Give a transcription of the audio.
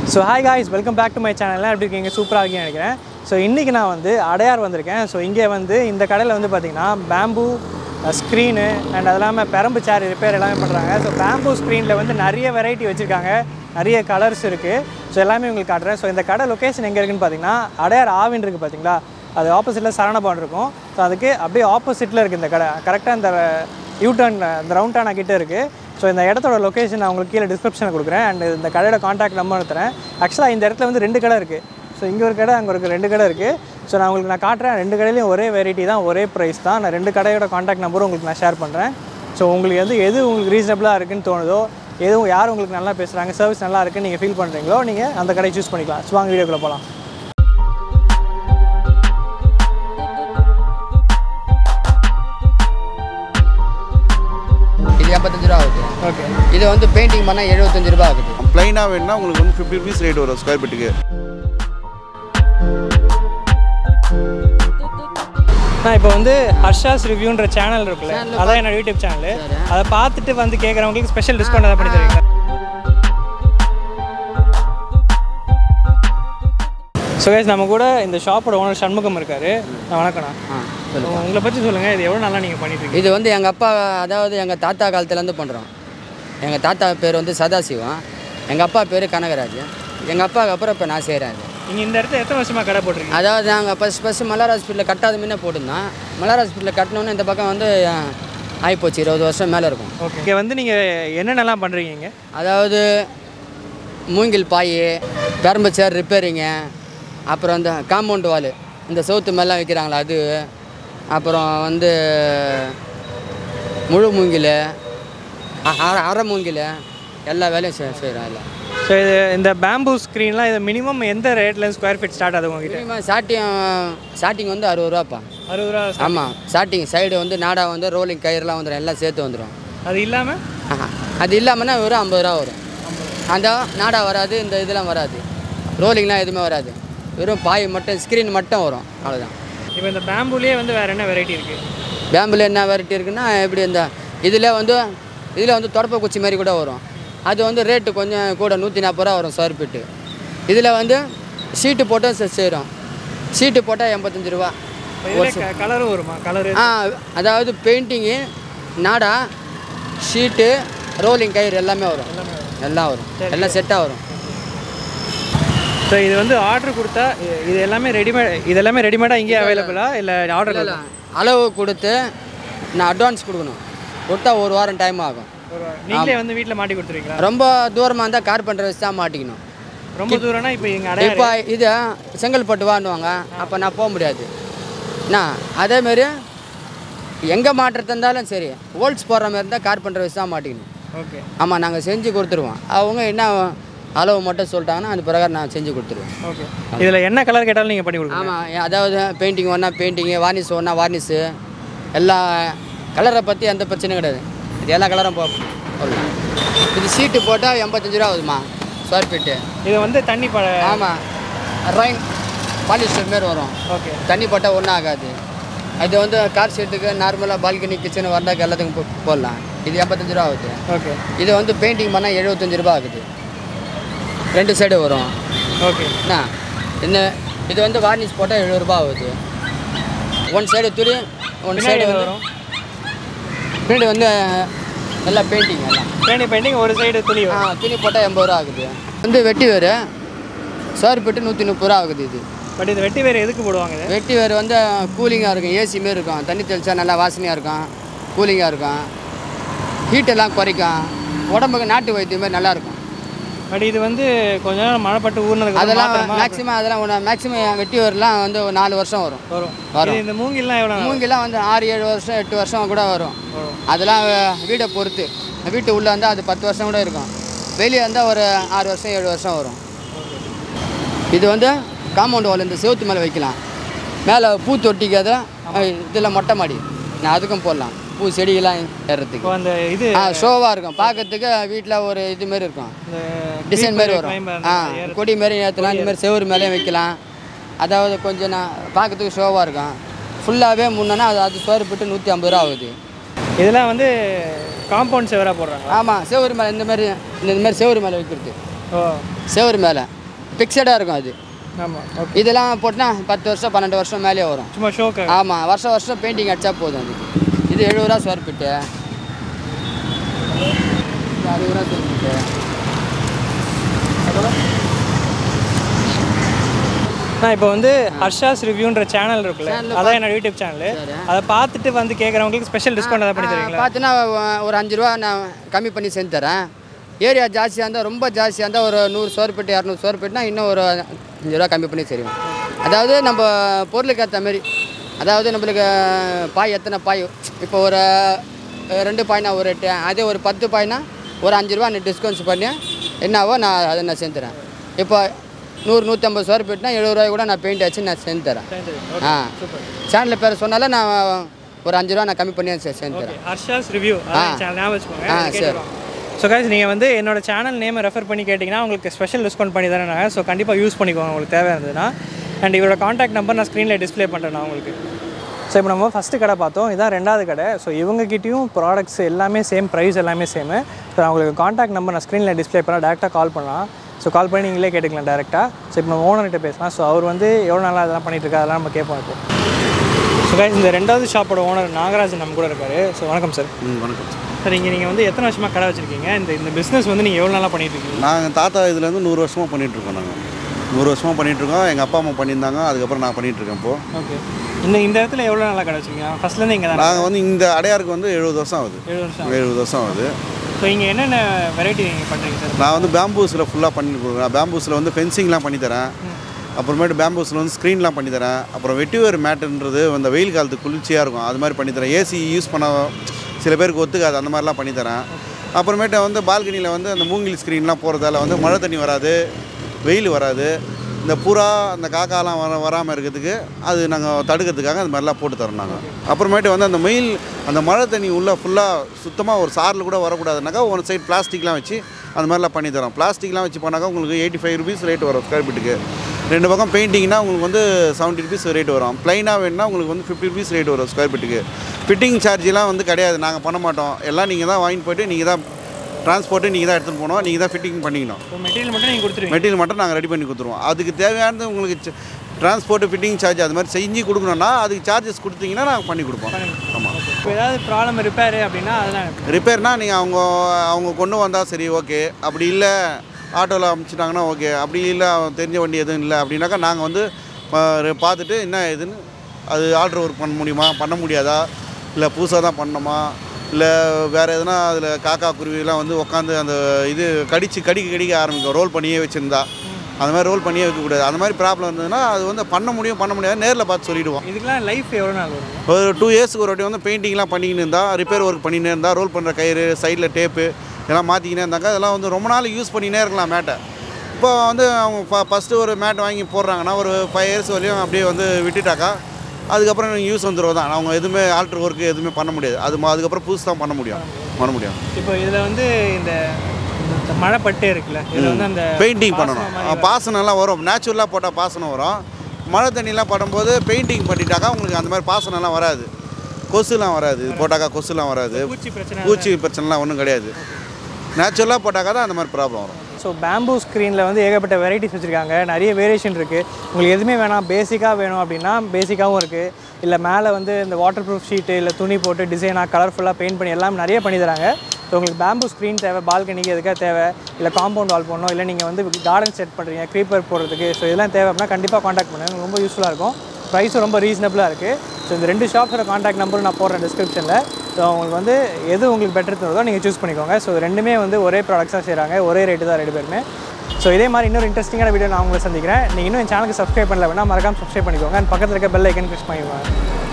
So hi guys welcome back to my channel எப்படி இருக்கீங்க சூப்பராக இருக்கீங்கன்னு நினைக்கிறேன் ஸோ இன்றைக்கி நான் வந்து அடையார் வந்திருக்கேன் ஸோ இங்கே வந்து இந்த கடையில் வந்து பார்த்திங்கன்னா பேம்பு ஸ்க்ரீனு அண்ட் அது இல்லாமல் பெரம்பு சேர் ரிப்பேர் எல்லாமே பண்ணுறாங்க ஸோ பேம்பு ஸ்க்ரீனில் வந்து நிறைய வெரைட்டி வச்சுருக்காங்க நிறைய கலர்ஸ் இருக்குது ஸோ எல்லாமே உங்களுக்கு காட்டுறேன் ஸோ இந்த கடை லொக்கேஷன் எங்கே இருக்குன்னு பார்த்தீங்கன்னா அடையார் ஆவின் இருக்குது பார்த்தீங்களா அது ஆப்போசிட்டில் சரணபவன் இருக்கும் ஸோ அதுக்கு அப்படியே ஆப்போசிட்டில் இருக்குது இந்த கடை கரெக்டாக இந்த யூ டர்ன் இந்த ரவுண்டானா கிட்டே இருக்குது ஸோ இந்த இடத்தோட லொக்கேஷன் நான் உங்களுக்கு கீழே டிஸ்கிரிப்ஷனில் கொடுக்குறேன் அண்ட் இந்த கடையோட காண்டாக்ட் நம்பர் தரேன் ஆக்சுவலாக இந்த இடத்துல வந்து ரெண்டு கடை இருக்குது ஸோ இங்கே ஒரு கடை அங்கே ஒரு ரெண்டு கடை இருக்குது ஸோ நான் உங்களுக்கு நான் காட்டுறேன் ரெண்டு கடையிலையும் ஒரே வெரைட்டி தான் ஒரே ப்ரைஸ் தான் நான் ரெண்டு கடையோட காண்டாக்ட் நம்பரும் உங்களுக்கு நான் ஷேர் பண்ணுறேன் ஸோ உங்களுக்கு எது எது உங்களுக்கு ரீசனபிளாக இருக்குன்னு தோணுதோ எதுவும் யார் உங்களுக்கு நல்லா பேசுகிறாங்க சர்வீஸ் நல்லா இருக்குன்னு நீங்கள் ஃபீல் பண்ணுறீங்களோ நீங்கள் அந்த கடையை சூஸ் பண்ணிக்கலாம் ஸோ வாங்க வீடியோக்குள்ளே போகலாம் இது எண்பத்தஞ்சு ரூபா ஆகுது ஓகே இது வந்து பெயிண்டிங் பண்ணால் எழுபத்தஞ்சு ரூபா ஆகுது ப்ளைனாக வேணும்னா உங்களுக்கு வந்து ஃபிஃப்டி ருபீஸ் ரேட் வரும் ஸ்கொயர் ஃபீட்டுக்கு நான் இப்போ வந்து ஹர்ஷாஸ் ரிவ்யூன்ற சேனல் இருக்குல்ல Channel அதான் என்னோட யூடியூப் சேனல் சரி. அதை பார்த்துட்டு வந்து கேட்குறவங்களுக்கு ஸ்பெஷல் டிஸ்கவுண்ட் ஏதாவது பண்ணி தருவீங்க ஸோ கைஸ் நம்ம கூட இந்த ஷாப்போட ஓனர் சண்முகம் இருக்காரு நான் வணக்கண்ணா ஆ சொல்லுங்க உங்களை பற்றி சொல்லுங்கள் இது எவ்வளோ நல்லா நீங்கள் பண்ணிட்டு இருக்கீங்க இது வந்து எங்கள் அப்பா அதாவது எங்கள் தாத்தா காலத்துலேருந்து பண்ணுறோம் எங்கள் தாத்தா பேர் வந்து சதாசிவம் எங்கள் அப்பா பேர் கனகராஜ் எங்கள் அப்பாவுக்கு அப்புறம் இப்போ நான் செய்கிறேன் இது நீங்கள் இந்த இடத்துல எத்தனை வருஷமாக கடை போட்டிருக்கீங்க அதாவது நாங்கள் ஃபஸ்ட் ஃபஸ்ட்டு மலர் ஹாஸ்பிட்டலில் கட்டாத முன்னே போட்டிருந்தோம் மலர் ஹாஸ்பிட்டலில் கட்டினோன்னே இந்த பக்கம் வந்து அஹ், ஆகிப்போச்சு இருபது வருஷம் மேலே இருக்கும் ஓகே இங்கே வந்து நீங்கள் என்னென்னலாம் பண்ணுறீங்க அதாவது மூங்கில் பாய் பெரம்பு சேர் ரிப்பேரிங்கு அப்புறம் இந்த காம்பவுண்ட் வால் இந்த சவுத்து மேலாம் வைக்கிறாங்களா அது அப்புறம் வந்து முழு மூங்கில் அ- அரை அரை மூங்கில் எல்லா வேலையும் செய் செய்கிறோம் எல்லாம் ஸோ இது இந்த பேம்பூ ஸ்க்ரீன்லாம் இது மினிமம் எந்த ரேட்ல ஸ்கொயர் ஃபீட் ஸ்டார்ட் ஆகுது உங்ககிட்ட மினிமம் ஸ்டார்டிங் ஸ்டார்டிங் வந்து அறுபது ரூபாப்பா அறுபது ரூபா ஆமாம் ஸ்டார்டிங் சைடு வந்து நாடா வந்து ரோலிங் கயிறுலாம் வந்துடும் எல்லாம் சேர்த்து வந்துடும் அது இல்லாமல் ஆஹா. அது இல்லாமல்னா வெறும் ஐம்பது ரூபா வரும் அந்த நாடா வராது இந்த இதெல்லாம் வராது ரோலிங்லாம் எதுவுமே வராது வெறும் பாய் மட்டும் ஸ்க்ரீன் மட்டும் வரும் அவ்வளோதான் இப்போ இந்த பேம்பூலேயே வந்து வேறு என்ன வெரைட்டி இருக்குது பேம்பில் என்ன வெரைட்டி இருக்குன்னா எப்படி இந்த இதில் வந்து இதில் வந்து தொடப்ப குச்சி மாதிரி கூட வரும் அது வந்து ரேட்டு கொஞ்சம் கூட நூற்றி நாற்பது ரூபா வரும் ஸ்கொயர் ஃபீட்டு இதில் வந்து ஷீட்டு போட்டும் செ- செய்கிறோம் ஷீட்டு போட்டால் எண்பத்தஞ்சு ரூபா இதில் கலரும் வருமா கலரு ஆ அதாவது பெயிண்டிங்கு நாடா ஷீட்டு ரோலிங் கயிறு எல்லாமே வரும் எல்லாம் வரும் எல்லாம் செட்டாக வரும் ஸோ இது வந்து ஆர்டர் கொடுத்தா இ- இது எல்லாமே ரெடிமேட் இது எல்லாமே ரெடிமேடாக இங்கேயே அவைலபிளா இல்லை ஆர்டர் இல்லை அளவு கொடுத்து நான் அட்வான்ஸ் கொடுக்கணும் கொடுத்தா ஒரு வாரம் டைம் ஆகும் நீங்களே வந்து வீட்டில் மாட்டி கொடுத்துருவீங்களா ரொம்ப தூரமாக இருந்தால் கார்பெண்டர் வச்சு தான் மாட்டிக்கணும் ரொம்ப தூரம்னா இப்போ இங்கே அடையாறு இப்போ இது செங்கல்பட்டு வாண்டுவாங்க அப்போ நான் போக முடியாது நான் அதேமாரி எங்கே மாட்டுறது இருந்தாலும் சரி ஹோல்ஸ் போடுற மாதிரி இருந்தால் கார்பெண்டர் வச்சு தான் மாட்டிக்கணும் ஓகே ஆமாம் நாங்கள் செஞ்சு கொடுத்துருவோம் அவங்க என்ன அளவு மட்டும் சொல்லிட்டாங்கன்னா அது பிரகாரம் நான் செஞ்சு கொடுத்துருவேன் ஓகே இதில் என்ன கலர் கேட்டாலும் நீங்கள் பண்ணி கொடுக்கணும் ஆமாம் அதாவது பெயிண்டிங் ஒன்றா பெயிண்டிங்கு வார்னிஷ் ஒன்றா வார்னிஷு எல்லா கலரை பற்றி எந்த பிரச்சனையும் கிடையாது இது எல்லா கலரும் போ போடலாம் இது சீட்டு போட்டால் எண்பத்தஞ்சு ரூபா ஆகுதுமா ஸ்கொயர் ஃபீட்டு இது வந்து தண்ணி ப ஆமாம் ரைன் பாலிஸ்டர் மாரி வரும் ஓகே தண்ணி போட்டால் ஒன்றும் ஆகாது அது வந்து கார் ஷீட்டுக்கு நார்மலாக பால்கனி கிச்சன் வந்தாக்கு எல்லாத்துக்கும் போ- போடலாம் இது எண்பத்தஞ்சு ரூபா ஆகுது ஓகே இது வந்து பெயிண்டிங் பண்ணால் எழுபத்தஞ்சு ரூபா ஆகுது ரெண்டு சைடு வரும் ஓகே என்ன இந்த இது வந்து வார்னிஷ் போட்டால் எழுபது ரூபா ஆகுது ஒன் சைடு துணி ஒன் பின்னாடி சைடு எவ்வளோ வந்து வரும் பின்னாடி வந்து நல்லா பெயிண்டிங் எல்லாம் பேண்டி பெயிண்டிங் ஒரு சைடு துணி ஆ வரும் துணி போட்டால் எண்பது ரூபா ஆகுது வந்து வெட்டி வேறு ஸ்கொயர் ஃபீட்டு நூற்றி முப்பது ரூபா ஆகுது இது பட் இது வெட்டி வேறு எதுக்கு போடுவாங்க இது வெட்டி வேறு வந்து கூலிங்காக இருக்கும் ஏசி மாரி இருக்கும் தண்ணி தெளிச்சா நல்லா வாசனையாக இருக்கும் கூலிங்காக இருக்கும் ஹீட்டெல்லாம் குறைக்கும் உடம்புக்கு நாட்டு வைத்தியம் மாதிரி நல்லா இருக்கும் பட் இது வந்து கொஞ்ச நேரம் மழை பட்டு ஊர்னதுக்கு அதெல்லாம் மேக்ஸிமம் அதெல்லாம் ஒன்று மேக்ஸிமம் வெட்டி வேர்லாம் வந்து ஒரு நாலு வருஷம் வரும் வரும் வரும். இது இந்த மூங்கில்லாம் எவ்வளோ மூங்கிலாம் வந்து ஆறு ஏழு வருஷம் எட்டு வருஷம் கூட வரும் வரும் அதெல்லாம் வே- வீடை பொறுத்து வீட்டு உள்ளே இருந்தால் அது பத்து வருஷம் கூட இருக்கும் வெளியே இருந்தால் ஒரு ஆறு வருஷம் ஏழு வருஷம் வரும் இது வந்து காம்பவுண்ட் வால் இந்த செவுத்து மேலே வைக்கலாம் மேலே பூ தொட்டிக்காத இதில் மொட்டை மாடி நான் அதுக்கும் போடலாம் பூ செடியெல்லாம் ஏறுறதுக்கு இப்போ அந்த இது ஆ ஷோவாக இருக்கும் பார்க்கறதுக்கு வீட்டில் ஒரு இது மாரி இருக்கும் இந்த டிசைன் மாரி creeper வரும் climber ஆ அந்த ஏற- கொடி மாரி ஏற்றலாம் இந்த மாதிரி செவுரு மேலேயும் வைக்கலாம் அதாவது கொஞ்சம் நான் பார்க்கறதுக்கு ஷோவாக இருக்கும் ஃபுல்லாகவே முன்னா அது அது ஸ்கொயர் ஃபீட்டு நூற்றி ஐம்பது ரூபா ஆகுது இதெல்லாம் வந்து காம்பவுண்ட் செவராக போடுறாங்க ஆமாம் செவுரு மேலே இந்த மாதிரி இந்த மாதிரி செவுரு மேலே வைக்கிறது ஓ செவுரு மேலே ஃபிக்ஸடாக இருக்கும் அது ஆமாம் ஓகே இதெல்லாம் போட்டுனா பத்து வருஷம் பன்னெண்டு வருஷம் மேலேயே வரும் சும்மா ஷோக்கு ஆமாம் வருஷம் வருஷம் பெயிண்டிங் அடித்தா போதும் அது இது எழுபது ரூபா ஸ்கொயர் ஃபீட்டு இது அறுபது ரூபா ஸ்கொயர் ஃபீட்டு நான் இப்போ வந்து ஹர்ஷாஸ் ரிவ்யூன்ற சேனல் இருக்குல்ல Channel அதான் என்னோட யூடியூப் சேனல் சரி. அதை பார்த்துட்டு வந்து கேட்குறவங்களுக்கு ஸ்பெஷல் டிஸ்கவுண்ட் ஏதாவது பண்ணி தருவீங்களா பார்த்தீங்கன்னா ஒரு அஞ்சு ரூபா நான் கம்மி பண்ணி செஞ்சு தரேன் ஏரியா ஜாஸ்தியாக இருந்தால் ரொம்ப ஜாஸ்தியாக இருந்தால் ஒரு நூறு ஸ்கொயர் ஃபீட் இரநூறு ஸ்கொயர் ஃபீட்னா இன்னும் ஒரு அஞ்சு ரூபா கம்மி பண்ணி செய்வோம் அதாவது நம்ம பொருளுக்கு ஏற்ற மாதிரி அதாவது நம்மளுக்கு பாய் எத்தனை பாய் இப்போ ஒரு அஹ், ரெண்டு பாய்னா ஒரு ரேட்டு அதே ஒரு பத்து பாய்னா ஒரு அஞ்சு ரூபா நீ டிஸ்கவுண்ட்ஸ் பண்ணி என்னவோ நான் அதை நான் செஞ்சு தரேன் இப்போ நூறு நூற்றம்பது ஸ்கொயர் ஃபீட்னா எழுபது ரூபாய் கூட நான் பெயிண்ட் அடிச்சு நான் செஞ்சு தரேன் ஆ சேனலில் பேர் சொன்னால நான் ஒரு அஞ்சு ரூபா நான் கம்மி பண்ணி செ- செஞ்சு தரேன் ஹர்ஷாஸ் ரிவ்யூ சேனல் ஞாபகம் வச்சுக்கோங்க ஆ, அதை கேட்டுருவோம். ஸோ கைஸ் நீங்கள் வந்து என்னோட சேனல் நேமை ரெஃபர் பண்ணி கேட்டிங்கன்னா உங்களுக்கு ஸ்பெஷல் டிஸ்கவுண்ட் பண்ணி தரேன் நான் ஸோ கண்டிப்பாக யூஸ் பண்ணிக்கோங்க உங்களுக்கு தேவை இருந்ததுன்னா அண்ட் இவரோட காண்டாக்ட் நம்பர் நான் ஸ்க்ரீனில் டிஸ்ப்ளே பண்ணுறேன் நான் உங்களுக்கு ஸோ இப்போ நம்ம ஃபஸ்ட்டு கடை பார்த்தோம் இதான் ரெண்டாவது கடை ஸோ இவங்ககிட்டயும் ப்ராடக்ட்ஸ் எல்லாமே சேம் ப்ரைஸ் எல்லாமே சேமு ஸோ நான் உங்களுக்கு காண்டாக்ட் நம்பர் நான் ஸ்க்ரீனில் டிஸ்ப்ளே பண்ண டேரெக்டாக கால் பண்ணலாம் ஸோ கால் பண்ணி நீங்களே கேட்டுக்கலாம் டேரெக்டாக ஸோ இப்போ நம்ம ஓனர்கிட்ட பேசலாம் ஸோ அவர் வந்து எவ்வளோ நாளாக அதெல்லாம் பண்ணிட்டு இருக்காரு அதெல்லாம் நம்ம கேட்போம் இப்போ ஸோ guys, இந்த ரெண்டாவது ஷாப்போட ஓனர் நாகராஜன் நம்ம கூட இருக்காரு ஸோ வணக்கம் சார் ம் வணக்கம் சார் இங்கே நீங்கள் வந்து எத்தனை வருஷமாக கடை வச்சிருக்கீங்க இந்த இந்த பிஸ்னஸ் வந்து நீங்கள் எவ்வளோ நாளாக பண்ணிட்டு இருக்கீங்க நாங்கள் தாத்தா இதுலேருந்து நூறு வருஷமாக பண்ணிகிட்ருக்கோம் நாங்கள் நூறு வருஷமாக பண்ணிகிட்ருக்கோம் எங்கள் அப்பா அம்மா பண்ணியிருந்தாங்க அதுக்கப்புறம் நான் பண்ணிகிட்ருக்கேன் இப்போது ஓகே இந்த இந்த இடத்துல எவ்வளோ நாளாக கடை வச்சிருக்கீங்க ஃபர்ஸ்ட்லேருந்து இங்கே தான் நாங்கள் வந்து இந்த அடையாருக்கு வந்து எழுபது வருஷம் ஆகுது ஏழு வருஷம் எழுபது வருஷம் ஆகுது ஸோ இங்கே என்னென்ன வெரைட்டி நீங்கள் பண்ணுறீங்க சார் நான் வந்து பேம்பூஸில் ஃபுல்லாக பண்ணி கொடுக்குறேன் பேம்பூஸில் வந்து ஃபென்சிங்லாம் பண்ணித்தரேன் அப்புறமேட்டு பேம்பூஸில் வந்து ஸ்க்ரீன்லாம் பண்ணித்தரேன் அப்புறம் வெட்டிவேர் மேட்டுன்றது அந்த வெயில் காலத்துக்கு குளிர்ச்சியாக இருக்கும் அது மாதிரி பண்ணித்தரேன் ஏசி யூஸ் பண்ண சில பேருக்கு ஒத்துக்காது அந்த மாதிரிலாம் பண்ணித்தரேன் அப்புறமேட்டு வந்து பால்கனியில் வந்து அந்த மூங்கில் ஸ்க்ரீன்லாம் போகிறதால வந்து மழை தண்ணி வராது வெயில் வராது இந்த புறா அந்த காக்காலாம் வர வராமல் இருக்கிறதுக்கு அது நாங்கள் தடுக்கிறதுக்காக அது மாதிரிலாம் போட்டு தரோம் நாங்கள் அப்புறமேட்டு வந்து அந்த மெயில் அந்த மழை தண்ணி உள்ளே ஃபுல்லாக சுத்தமாக ஒரு சாரில் கூட வரக்கூடாதுனாக்கா ஒரு சைடு பிளாஸ்டிக்லாம் வச்சு அந்த மாதிரிலாம் பண்ணி தரோம் பிளாஸ்டிக்லாம் வச்சு பண்ணாக்கா உங்களுக்கு எயிட்டி ஃபைவ் ருபீஸ் ரேட் வரும் ஸ்கொயர் ஃபீட்டுக்கு ரெண்டு பக்கம் பெயிண்டிங்னா உங்களுக்கு வந்து செவன்ட்டி ருபீஸ் ரேட் வரும் ப்ளைனாக வேணும்னா உங்களுக்கு வந்து ஃபிஃப்டி ருபீஸ் ரேட் வரும் ஸ்கொயர் ஃபீட்டுக்கு ஃபிட்டிங் சார்ஜெலாம் வந்து கிடையாது நாங்கள் பண்ண மாட்டோம் எல்லாம் நீங்கள் தான் வாங்கிட்டு போயிட்டு நீங்கள் தான் டிரான்ஸ்போர்ட்டு நீங்கள் தான் எடுத்துகிட்டு போகணும் நீங்கள் தான் ஃபிட்டிங் பண்ணிக்கணும் இப்போ மெட்டீரியல் மட்டும் நீங்கள் கொடுத்துருவீங்க மெட்டீரியல் மட்டும் நாங்கள் ரெடி பண்ணி கொடுத்துருவோம் அதுக்கு தேவையானது உங்களுக்கு டிரான்ஸ்போர்ட்டு ஃபிட்டிங் சார்ஜ் அது மாதிரி செஞ்சு கொடுக்கணும்னா அதுக்கு சார்ஜஸ் கொடுத்தீங்கன்னா நாங்கள் பண்ணி கொடுப்போம் ஆமாம் இப்போ ஏதாவது ப்ராப்ளம் ரிப்பேரு அப்படின்னா அதெல்லாம் ரிப்பேர்னா நீங்கள் அவங்க அவங்க கொண்டு வந்தால் சரி ஓகே அப்படி இல்லை ஆட்டோவில் அமுச்சிட்டாங்கன்னா ஓகே அப்படி இல்லை தெரிஞ்ச வண்டி எதுவும் இல்லை அப்படின்னாக்கா நாங்கள் வந்து பா- பார்த்துட்டு என்ன ஏதுன்னு அது ஆர்டர் ஒர்க் பண்ண முடியுமா பண்ண முடியாதா இல்லை புதுசாக தான் பண்ணணுமா இல்லை வேறு எதுனா அதில் காக்கா குருவிலாம் வந்து உட்காந்து அந்த இது கடிச்சு கடிக்க கடிக்க ஆரம்பிக்கும் ரோல் பண்ணியே வச்சுருந்தா அந்த மாதிரி ரோல் பண்ணியே வைக்கக்கூடாது அந்த மாதிரி ப்ராப்ளம் இருந்ததுன்னா அது வந்து பண்ண முடியும் பண்ண முடியாது நேரில் பார்த்து சொல்லிவிடுவோம் இதுக்கெல்லாம் லைஃப் எவ்வளோ நாள் வரும் ஒரு டூ இயர்ஸ்க்கு ஒரு வாட்டி வந்து பெயிண்டிங்லாம் பண்ணிக்கின்னு இருந்தா ரிப்பேர் ஒர்க் பண்ணினே இருந்தா ரோல் பண்ணுற கயிறு சைடில் டேப்பு இதெல்லாம் மாற்றிக்கினே இருந்தாங்க அதெல்லாம் வந்து ரொம்ப நாள் யூஸ் பண்ணினே இருக்கலாம் மேட்டை இப்போ வந்து அவங்க ஃப ஃபஸ்ட்டு ஒரு மேட் வாங்கி போடுறாங்கன்னா ஒரு ஃபைவ் இயர்ஸ் வரையும் அப்படியே வந்து விட்டுட்டாக்கா அதுக்கப்புறம் எனக்கு யூஸ் வந்துடும் தான் அவங்க எதுவுமே ஆல்ட்ரு ஒர்க்கு எதுவுமே பண்ண முடியாது அது ம- அதுக்கப்புறம் புதுசு தான் பண்ண முடியும் பண்ண முடியும் இப்போ இதில் வந்து இந்த இந்த மழை பட்டு இருக்குல்ல இதில் வந்து அந்த பெயிண்டிங் பாசனம் பண்ணணும் மாதிரி ஆ, பாசனம்லாம் வரும் நேச்சுரலாக போட்டால் பாசனம் வரும் மழை தண்ணிலாம் படும்போது பெயிண்டிங் பண்ணிட்டாக்கா உங்களுக்கு அந்த மாதிரி பாசனம்லாம் வராது கொசுலாம் வராது இது போட்டாக்கா கொசுலாம் வராது பூச்சி பிரச்சனை பூச்சி பிரச்சனைலாம் ஒன்றும் கிடையாது நேச்சுரலாக போட்டாக்கா தான் அந்த மாதிரி ப்ராப்ளம் வரும் ஸோ பேம்பூ ஸ்க்ரீனில் வந்து ஏகப்பட்ட வெரைட்டிஸ் வச்சுருக்காங்க நிறைய வேரியேஷன் இருக்குது உங்களுக்கு எதுவுமே வேணாம் பேசிக்காக வேணும் அப்படின்னா பேசிக்காகவும் இருக்குது இல்லை மேலே வந்து இந்த வாட்டர் ப்ரூஃப் ஷீட்டு இல்லை துணி போட்டு டிசைனாக கலர்ஃபுல்லாக பெயிண்ட் பண்ணி எல்லாம் நிறைய பண்ணி தராங்க ஸோ உங்களுக்கு பேம்பூ ஸ்க்ரீன் தேவை பால்கனிக்கு எதுக்காக தேவை இல்லை காம்பவுண்ட் வால் போடணும் இல்லை நீங்கள் வந்து கார்டன் செட் பண்ணுறீங்க க்ரீப்பர் போடுறதுக்கு ஸோ இதெல்லாம் தேவை அப்படின்னா கண்டிப்பாக காண்டாக்ட் பண்ணுங்கள் உங்களுக்கு ரொம்ப யூஸ்ஃபுல்லாக இருக்கும் ப்ரைஸும் ரொம்ப ரீசனபிளாக இருக்குது ஸோ இந்த ரெண்டு ஷாப்ஸோட காண்டாக்ட் நம்பரும் நான் போடுறேன் டிஸ்கிரிப்ஷனில் ஸோ உங்களுக்கு வந்து எது உங்களுக்கு பெட்டர் தோணுதோ நீங்கள் சூஸ் பண்ணிக்கோங்க ஸோ ரெண்டுமே வந்து ஒரே ப்ராடக்ட்ஸாக செய்கிறாங்க ஒரே ரேட்டு தான் ரெண்டு பேருமே ஸோ இதே மாதிரி இன்னொரு இன்ட்ரெஸ்டிங்கான வீடியோ நான் உங்களை சந்திக்கிறேன் நீங்கள் இன்னும் என் சேனலுக்கு சப்ஸ்கிரைப் பண்ணல வேணா மறக்காம சப்ஸ்கிரைப் பண்ணிக்கோங்க அண்ட் பக்கத்தில் இருக்க பெல் ஐக்கன் ப்ரெஸ் பண்ணிக்கோங்க